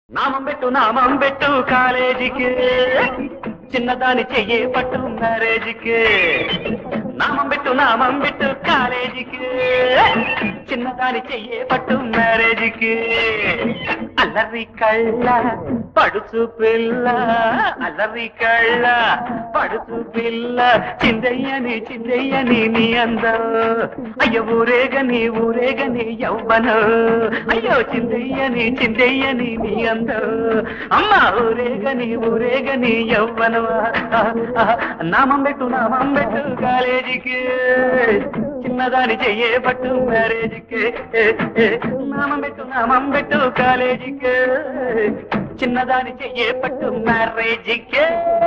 నామం పెట్టు నామం పెట్టు కాలేజీకి చిన్నదాని చెయ్యి పట్టు మ్యారేజీకి నామం పెట్టు నామం పెట్టు కాలేజీకి చిన్నదాని చెయ్యి పట్టు మ్యారేజీకి అల్లరి కళ్ళ పడుచు పిల్ల అల్లరి కళ్ళ పడుచు పిల్ల చిందయ్యని చిందయ్యని నీ అందం అయ్యో ఊరేగని ఊరేగని యవ్వను అయ్యో చిందయ్యని చిందయ్యని నీ అందం అమ్మ ఊరేగని ఊరేగని యవ్వను నామం పెట్టు నామం పెట్టు కాలేజీకి చిన్నదాని చెయ్యే పట్టు మ్యారేజీకి నామం పెట్టు నామం పెట్టు కాలేజీకి చిన్నదాని చెయ్యే పట్టు మ్యారేజీకి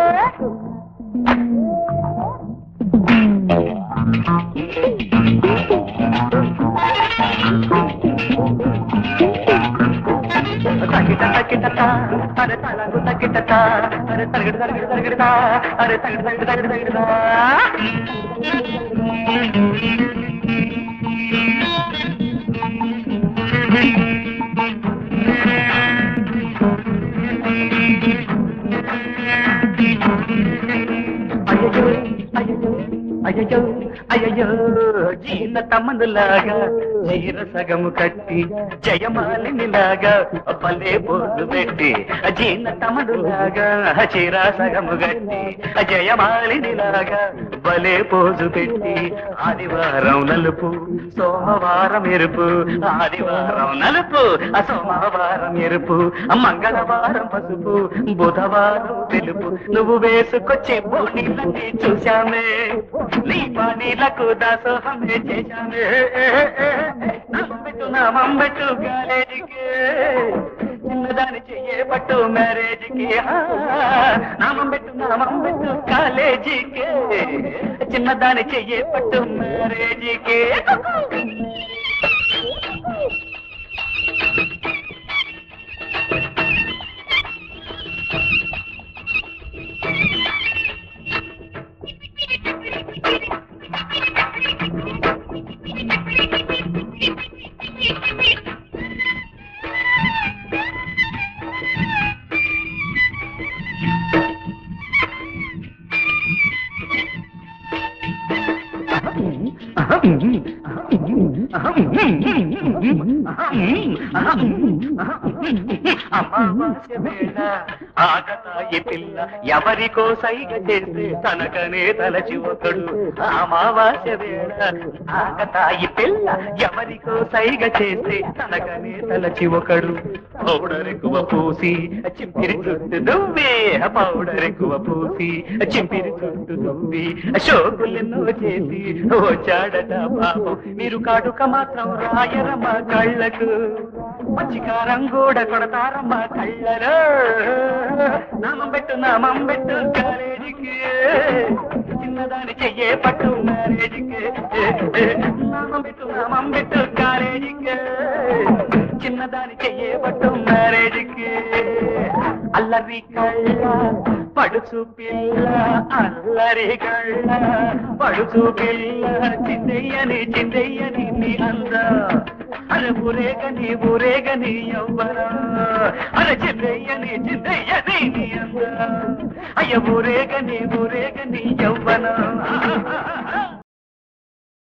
తగిట తగిట అరే తలకు తగిట అరే తరగడు తరగడు తరగడుదా అరే తగడు తగడు తగడు తగడుదా అయ్యో అయ్యో అయ్యో అయ్యో జీన తమ్ములాగా చీర సగము కట్టి జయమాలినిలాగా భలే పోజు పెట్టి జీన తమ్ములాగా చీర సగము కట్టి జయమాలినిలాగా భలే పోజు పెట్టి ఆదివారం నలుపు సోమవారం ఎరుపు ఆదివారం నలుపు సోమవారం ఎరుపు మంగళవారం పసుపు బుధవారం తెలుపు నువ్వు వేసుకొచ్చే బోనీలన్నీ చూశామే నీ పనీలకు దాసోహమే చేశామే నమ్మెట్టు నా మమ్మెట్టు కాలేజీకి చిన్నదాని చెయ్యే పట్టు మ్యారేజ్కి నామం పెట్టు నామం పెట్టు కాలేజీకి చిన్నదాని చెయ్యే పట్టు మ్యారేజీకి అమావాస్య వేళ ఆగతాయి పిల్ల ఎవరికో సైగ చేస్తే తనకనే తలచి ఒకడు అమావాస్య వేళ ఆగతాయి పిల్ల ఎవరికో సైగ చేస్తే తనకనే తలచి ఒకడు పౌడర్ ఎక్కువ పూసి చింపిరి చుట్టు దువ్వి పౌడర్ ఎక్కువ పూసి చింపిరి చుట్టు దువ్వి షోకులెన్నో చేసి వచ్చాడట బాబు మీరు కాటుక మాత్రం రాయరమ్మ కళ్ళకు పచ్చికారం కూడా కొడతారమ్మ కళ్ళలో నామం పెట్టు నామం పెట్టు కాలేజీకి చిన్నదాని చెయ్యే పట్టు మ్యారేజీకి నామం పెట్టు నామం పెట్టు కాలేజీకి చిన్నదాని చెయ్యే పట్టు మ్యారేజీకి అల్లరి కళ్ళ పడుచు పిల్ల అల్లరి కళ్ళ పడుచు పిల్ల చిందయ్యని చిందయ్యని నీ అంద అరే ఊరేగని ఊరేగని ఎవ్వర అరే చిందయ్యని చిందయ్యని నీ అంద అయ్య ఊరేగని ఊరేగని ఎవ్వన